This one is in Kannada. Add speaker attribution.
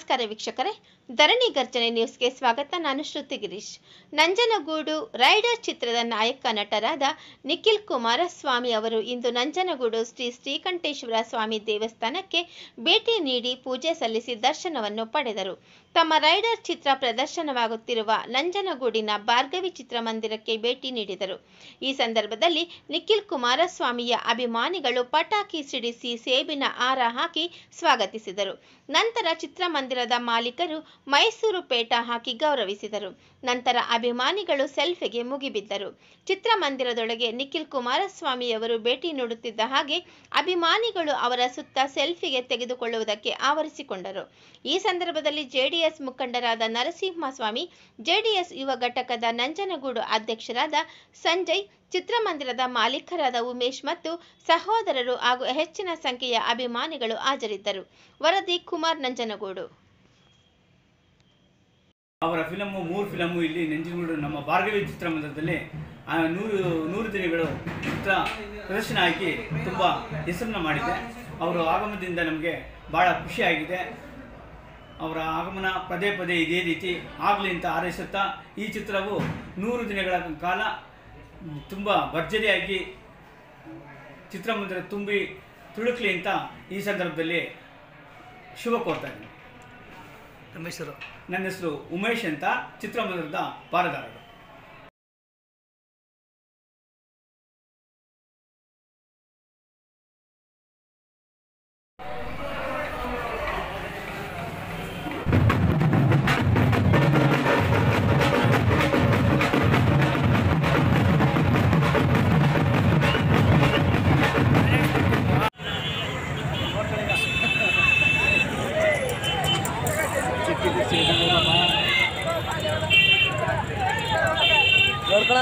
Speaker 1: ನಮಸ್ಕಾರ ವೀಕ್ಷಕರೇ ಧರಣಿ ಗರ್ಜನೆ ನ್ಯೂಸ್ಗೆ ಸ್ವಾಗತ ನಾನು ಶ್ರುತಿ ಗಿರೀಶ್ ನಂಜನಗೂಡು ರೈಡರ್ ಚಿತ್ರದ ನಾಯಕ ನಟರಾದ ನಿಖಿಲ್ ಕುಮಾರಸ್ವಾಮಿ ಅವರು ಇಂದು ನಂಜನಗೂಡು ಶ್ರೀ ಶ್ರೀಕಂಠೇಶ್ವರ ಸ್ವಾಮಿ ದೇವಸ್ಥಾನಕ್ಕೆ ಭೇಟಿ ನೀಡಿ ಪೂಜೆ ಸಲ್ಲಿಸಿ ದರ್ಶನವನ್ನು ಪಡೆದರು ತಮ್ಮ ರೈಡರ್ ಚಿತ್ರ ಪ್ರದರ್ಶನವಾಗುತ್ತಿರುವ ನಂಜನಗೂಡಿನ ಭಾರ್ಗವಿ ಚಿತ್ರಮಂದಿರಕ್ಕೆ ಭೇಟಿ ನೀಡಿದರು ಈ ಸಂದರ್ಭದಲ್ಲಿ ನಿಖಿಲ್ ಕುಮಾರಸ್ವಾಮಿಯ ಅಭಿಮಾನಿಗಳು ಪಟಾಕಿ ಸಿಡಿಸಿ ಸೇಬಿನ ಹಾರ ಹಾಕಿ ಸ್ವಾಗತಿಸಿದರು ನಂತರ ಚಿತ್ರಮಂದಿರದ ಮಾಲೀಕರು ಮೈಸೂರು ಪೇಟ ಹಾಕಿ ಗೌರವಿಸಿದರು ನಂತರ ಅಭಿಮಾನಿಗಳು ಸೆಲ್ಫಿಗೆ ಮುಗಿಬಿದ್ದರು ಚಿತ್ರಮಂದಿರದೊಳಗೆ ನಿಖಿಲ್ ಕುಮಾರಸ್ವಾಮಿಯವರು ಭೇಟಿ ನೀಡುತ್ತಿದ್ದ ಹಾಗೆ ಅಭಿಮಾನಿಗಳು ಅವರ ಸುತ್ತ ಸೆಲ್ಫಿಗೆ ತೆಗೆದುಕೊಳ್ಳುವುದಕ್ಕೆ ಆವರಿಸಿಕೊಂಡರು ಈ ಸಂದರ್ಭದಲ್ಲಿ ಜೆಡಿಎಸ್ ಮುಖಂಡರಾದ ನರಸಿಂಹಸ್ವಾಮಿ ಜೆಡಿಎಸ್ ಯುವ ಘಟಕದ ನಂಜನಗೂಡು ಅಧ್ಯಕ್ಷರಾದ ಸಂಜಯ್ ಚಿತ್ರಮಂದಿರದ ಮಾಲೀಕರಾದ ಉಮೇಶ್ ಮತ್ತು ಸಹೋದರರು ಹಾಗೂ ಹೆಚ್ಚಿನ ಸಂಖ್ಯೆಯ ಅಭಿಮಾನಿಗಳು ಹಾಜರಿದ್ದರು ವರದಿ ಕುಮಾರ್ ನಂಜನಗೂಡು
Speaker 2: ಅವರ ಫಿಲಮು ಮೂರು ಫಿಲಮು ಇಲ್ಲಿ ನಂಜನಗೂಡು ನಮ್ಮ ಭಾರ್ಗವಿ ಚಿತ್ರಮಂದಿರದಲ್ಲಿ ಆ ನೂರು ನೂರು ದಿನಗಳು ಚಿತ್ರ ಪ್ರದರ್ಶನ ಆಗಿ ತುಂಬ ಹೆಸರನ್ನ ಮಾಡಿದೆ ಅವರ ಆಗಮನದಿಂದ ನಮಗೆ ಭಾಳ ಖುಷಿಯಾಗಿದೆ ಅವರ ಆಗಮನ ಪದೇ ಪದೇ ಇದೇ ರೀತಿ ಆಗಲಿ ಅಂತ ಹಾರೈಸುತ್ತಾ ಈ ಚಿತ್ರವು ನೂರು ದಿನಗಳ ಕಾಲ ತುಂಬ ಭರ್ಜರಿಯಾಗಿ ಚಿತ್ರಮಂದಿರ ತುಂಬಿ ತುಳುಕ್ಲಿ ಅಂತ ಈ ಸಂದರ್ಭದಲ್ಲಿ ಶುಭ ಕೋರ್ತಾ ಇದ್ದೀನಿ
Speaker 3: ನಮ್ಮ ಹೆಸರು
Speaker 2: ನನ್ನ ಹೆಸರು ಉಮೇಶ್ ಅಂತ ಚಿತ್ರಮಂದಿರದ ಪಾರದಾರರು
Speaker 3: ನೋಡ್ಕೊಳ